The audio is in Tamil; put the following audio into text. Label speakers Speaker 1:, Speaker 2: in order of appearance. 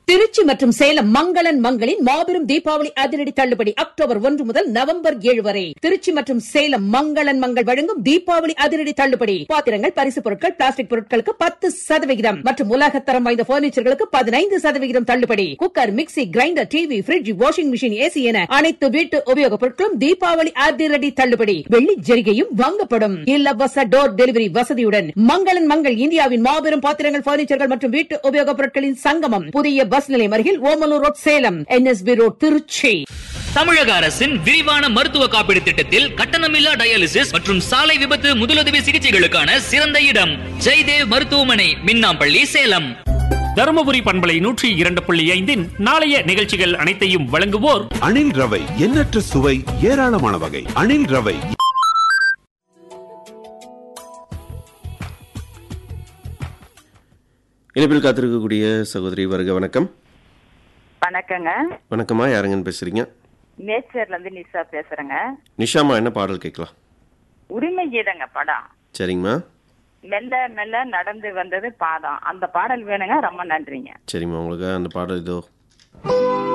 Speaker 1: திருச்சி மற்றும் சேலம் மங்களன் மங்களின் மாபெரும் தீபாவளி அதிரடி தள்ளுபடி அக்டோபர் ஒன்று முதல் நவம்பர் ஏழு வரை திருச்சி மற்றும் சேலம் மங்களன் மங்கள் வழங்கும் தீபாவளி அதிரடி தள்ளுபடி பாத்திரங்கள் பரிசு பொருட்கள் பிளாஸ்டிக் பொருட்களுக்கு பத்து சதவிகிதம் மற்றும் உலகத்தரம் வாய்ந்த பர்னிச்சர்களுக்கு பதினைந்து சதவிகிதம் தள்ளுபடி cooker mixie grinder TV fridge washing machine AC என அனைத்து வீட்டு உபயோகப் பொருட்களும் தீபாவளி அதிரடி தள்ளுபடி வெள்ளி ஜரிகையும் வாங்கப்படும் இலவச டோர் டெலிவரி வசதியுடன் மங்களன் மங்கள் இந்தியாவின் மாபெரும் பாத்திரங்கள் பர்னிச்சர்கள் மற்றும் வீட்டு உபயோகப் பொருட்களின் சங்கமம் புதிய பஸ் நிலையம் அருகில் Omalur road Salem NSP road Trichy
Speaker 2: தமிழக அரசின் விரிவான மருத்துவ காப்பீடு திட்டத்தில் கட்டணமில்லா டயாலிசிஸ் மற்றும் சாலை விபத்து முதலுதவி சிகிச்சைகளுக்கான சிறந்த இடம் ஜெய்தேவ் மருத்துவமனை மின்னாம்பள்ளி சேலம்
Speaker 3: தருமபுரி பண்பலை நூற்றி இரண்டு புள்ளி ஐந்தின் நாளைய நிகழ்ச்சிகள் அனைத்தையும் வழங்குவோர்
Speaker 4: அணில் ரவை எண்ணற்ற சுவை ஏராளமான வகை அணில் ரவை
Speaker 5: இணைப்பில் காத்திருக்கக்கூடிய சகோதரி வருக வணக்கம்
Speaker 6: வணக்கங்க
Speaker 5: வணக்கம்மா யாருங்கன்னு பேசுறீங்க
Speaker 6: நேச்சர்ல இருந்து நிஷா பேசுறேங்க
Speaker 5: நிஷாமா என்ன பாடல் கேட்கலாம்
Speaker 6: உரிமை கீதங்க படம்
Speaker 5: சரிங்கம்மா
Speaker 6: மெல்ல மெல்ல நடந்து வந்தது பாதம் அந்த பாடல் வேணுங்க ரொம்ப நன்றிங்க
Speaker 5: சரிம்மா உங்களுக்கு அந்த பாடல் இதோ